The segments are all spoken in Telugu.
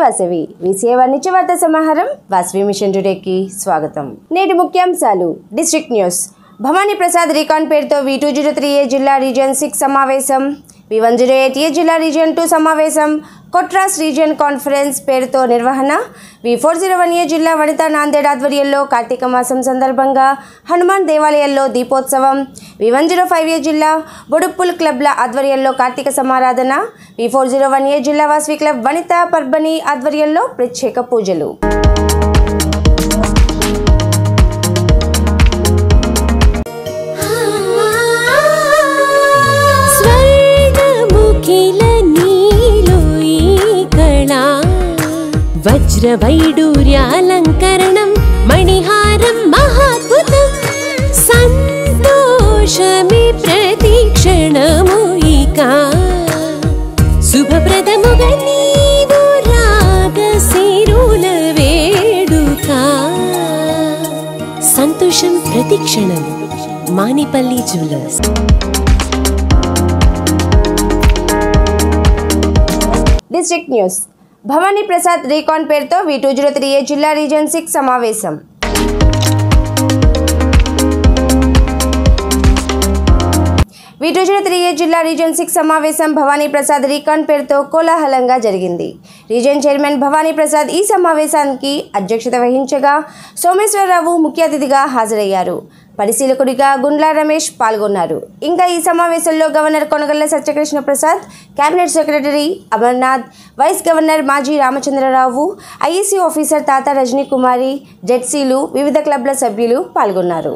వాసవి విసిఏ వాణిజ్య వార్తా సమాహారం వాసవి మిషన్ టుడేకి స్వాగతం నేటి ముఖ్యాంశాలు డిస్ట్రిక్ట్ న్యూస్ భవానీ ప్రసాద్ రీకాన్ పేరుతో V two zero three A జిల్లా రీజియన్ సిక్స్ సమావేశం V one zero eight A జిల్లా రీజియన్ టూ సమావేశం కొట్రాస్ రీజియన్ కాన్ఫరెన్స్ పేరుతో నిర్వహణ V four zero one A జిల్లా వనితా నాందేడ్ ఆధ్వర్యంలో కార్తీక మాసం సందర్భంగా హనుమాన్ దేవాలయాల్లో దీపోత్సవం V one zero five A జిల్లా బొడుప్పుల్ క్లబ్ల ఆధ్వర్యంలో కార్తీక సమారాధన V four zero one A జిల్లా వాస్వి క్లబ్ వనితా పర్బని ఆధ్వర్యంలో ప్రత్యేక పూజలు స్వర్ణముఖిల నీలో ఈ కళా వజ్రవైడూర్యాలంకరణం మణిహారం మహాద్భుతం సంతోషమే ప్రతిక్షణము ఇక శుభప్రదముగా నీవు రాగశిరుల వేడుక సంతోషం ప్రతిక్షణం Manipalli jewellers district news Bhavani Prasad రీకాన్ పేరుతో V two zero three A జిల్లా రీజియన్ సిక్స్ సమావేశం V two zero three A జిల్లా రీజియన్ సిక్స్ సమావేశం భవానీ ప్రసాద్ రీకాన్ పేరుతో కోలాహలంగా జరిగింది రీజియన్ చైర్మన్ భవానీ ప్రసాద్ ఈ సమావేశానికి అధ్యక్షత వహించగా సోమేశ్వరరావు ముఖ్య అతిథిగా హాజరయ్యారు పరిశీలకుడిగా గుండ్లా రమేష్ పాల్గొన్నారు ఇంకా ఈ సమావేశంలో governor Konagalla Satyakrishna Prasad cabinet secretary Amarnath vice governor మాజీ రామచంద్రరావు ఐఈసీ ఆఫీసర్ తాత రజనీ కుమారి జెడ్సీలు వివిధ క్లబ్ల సభ్యులు పాల్గొన్నారు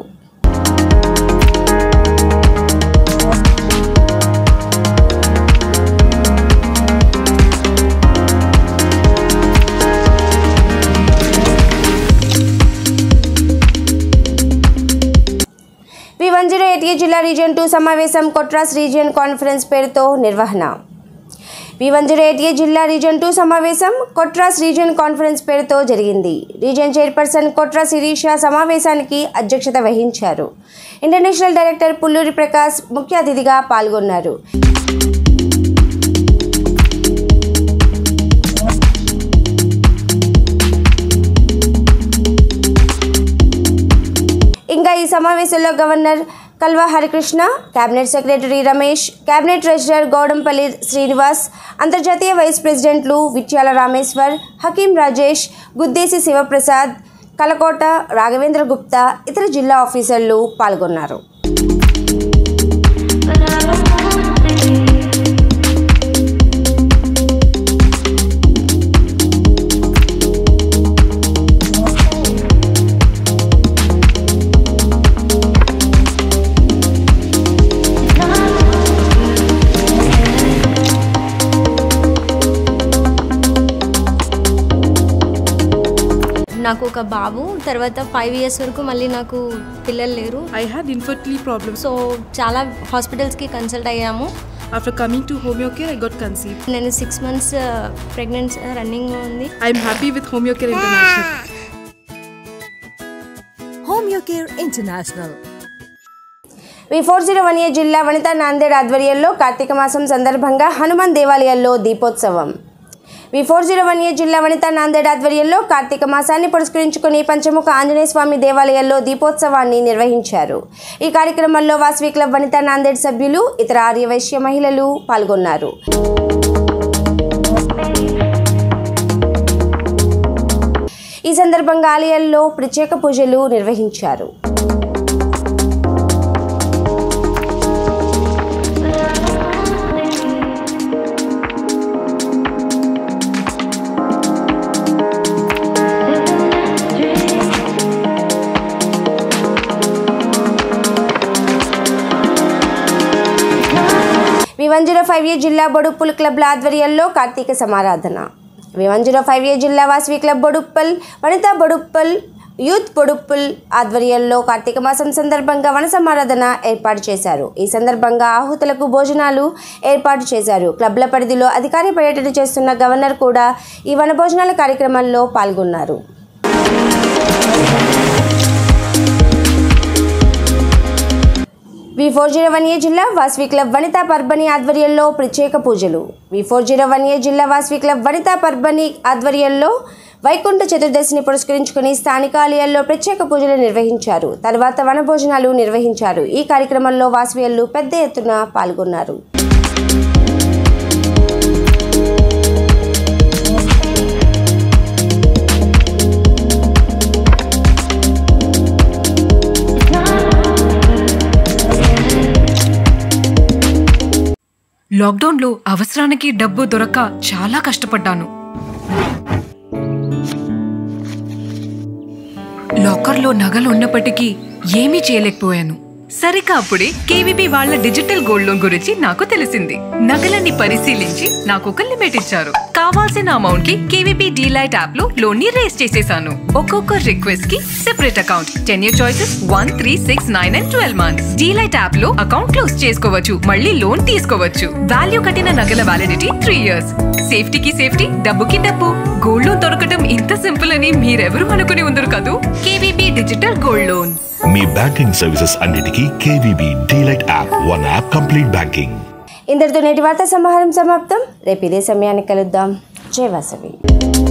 V one zero eight A జిల్లా రీజియన్ టూ సమావేశం కొట్రాస్ రీజియన్ కాన్ఫరెన్స్ పేరుతో నిర్వహణ V one zero eight A జిల్లా రీజియన్ టూ సమావేశం కొట్రాస్ రీజియన్ కాన్ఫరెన్స్ పేరుతో జరిగింది రీజియన్ చైర్పర్సన్ కొట్రా శిరీష సమావేశానికి అధ్యక్షత వహించారు ఇంటర్నేషనల్ డైరెక్టర్ పుల్లూరి ప్రకాష్ ముఖ్య అతిథిగా పాల్గొన్నారు ఇంకా ఈ సమావేశంలో governor Kalva Harikrishna cabinet secretary Ramesh cabinet treasurer Goudampalli Srinivas అంతర్జాతీయ వైస్ ప్రెసిడెంట్లు విట్యాల రామేశ్వర్ హకీం రాజేష్ గుద్దేసి శివప్రసాద్ కలకోట రాఘవేంద్ర గుప్తా ఇతర జిల్లా ఆఫీసర్లు పాల్గొన్నారు నాకు ఒక బాబు తర్వాత ఫైవ్ ఇయర్స్ వరకు మళ్ళీ నాకు పిల్లలు లేరు I had infertility problems. So చాలా హాస్పిటల్స్కి కన్సల్ట్ అయ్యాము After coming to Homeocare, I got conceived. నేను సిక్స్ మంత్స్ ప్రెగ్నెన్స్ రన్నింగ్ ఉంది I'm happy with Homeocare International. Homeocare International. V four zero one A జిల్లా వనితా నాందేడ్ ఆధ్వర్యంలో కార్తీక మాసం సందర్భంగా హనుమాన్ దేవాలయాల్లో దీపోత్సవం V four zero one A జిల్లా వనితా నాందేడ్ ఆధ్వర్యంలో కార్తీక మాసాన్ని పురస్కరించుకుని పంచముఖ ఆంజనేయ స్వామి దేవాలయాల్లో దీపోత్సవాన్ని నిర్వహించారు ఈ కార్యక్రమంలో వాస్వి క్లబ్ వనితా నాందేడ్ సభ్యులు ఇతర ఆర్యవైశ్య మహిళలు పాల్గొన్నారు ఈ సందర్భంగా ఆలయాల్లో ప్రత్యేక పూజలు నిర్వహించారు V one zero five A జిల్లా బొడుప్పుల్ క్లబ్ల ఆధ్వర్యంలో కార్తీక సమారాధన V one zero five A జిల్లా వాసవి క్లబ్ బొడుప్పల్ వనితా బొడుప్పల్ యూత్ బొడుప్పుల్ ఆధ్వర్యంలో కార్తీక మాసం సందర్భంగా వన సమారాధన ఏర్పాటు చేశారు ఈ సందర్భంగా ఆహుతులకు భోజనాలు ఏర్పాటు చేశారు క్లబ్ల పరిధిలో అధికారి పర్యటన చేస్తున్న గవర్నర్ కూడా ఈ వన భోజనాల కార్యక్రమంలో పాల్గొన్నారు V V four zero one A జిల్లా వాస్వి క్లబ్ వనితా పర్బని ఆధ్వర్యంలో ప్రత్యేక పూజలు V four zero one A జిల్లా వాస్వి క్లబ్ వనితా పర్బని ఆధ్వర్యంలో వైకుంఠ చతుర్దశిని పురస్కరించుకుని స్థానిక ఆలయాల్లో ప్రత్యేక పూజలు నిర్వహించారు తర్వాత వనభోజనాలు నిర్వహించారు ఈ కార్యక్రమంలో వాస్వియల్లు పెద్ద ఎత్తున పాల్గొన్నారు లాక్డౌన్లో అవసరానికి డబ్బు దొరక్క చాలా కష్టపడ్డాను లాకర్లో నగలు ఉన్నప్పటికీ ఏమీ చేయలేకపోయాను సరిగ్గా అప్పుడే కేవీబీ వాళ్ళ డిజిటల్ గోల్డ్ లోన్ గురించి నాకు తెలిసింది నగలన్నీ పరిశీలించి నాకు ఒక లిమిట్ ఇచ్చారు కావాల్సిన అమౌంట్ కి కేవీబీ డీలైట్ యాప్ లో లోన్ ని రేస్ చేసేసాను ఒక్కొక్క రిక్వెస్ట్ కి separate account ten year choices one three six nine and twelve months delight app లో అకౌంట్ క్లోజ్ చేసుకోవచ్చు మళ్ళీ లోన్ తీసుకోవచ్చు వాల్యూ కట్టిన నగల వ్యాలిడిటీ త్రీ ఇయర్స్ సేఫ్టీకి సేఫ్టీ డబ్బుకి డబ్బు గోల్డ్ లోన్ దొరకటం ఇంత సింపుల్ అని మీరెవరు అనుకుని ఉందరు కదూ కేవీబీ డిజిటల్ గోల్డ్ లోన్ మీ బ్యాంకింగ్ సర్వీసెస్ అన్నిటికీ KVB delight app one app complete banking ఇంతటితో నేటి వార్తా సమాహారం సమాప్తం రేపు ఇదే సమయానికి కలుద్దాం జై వాసవి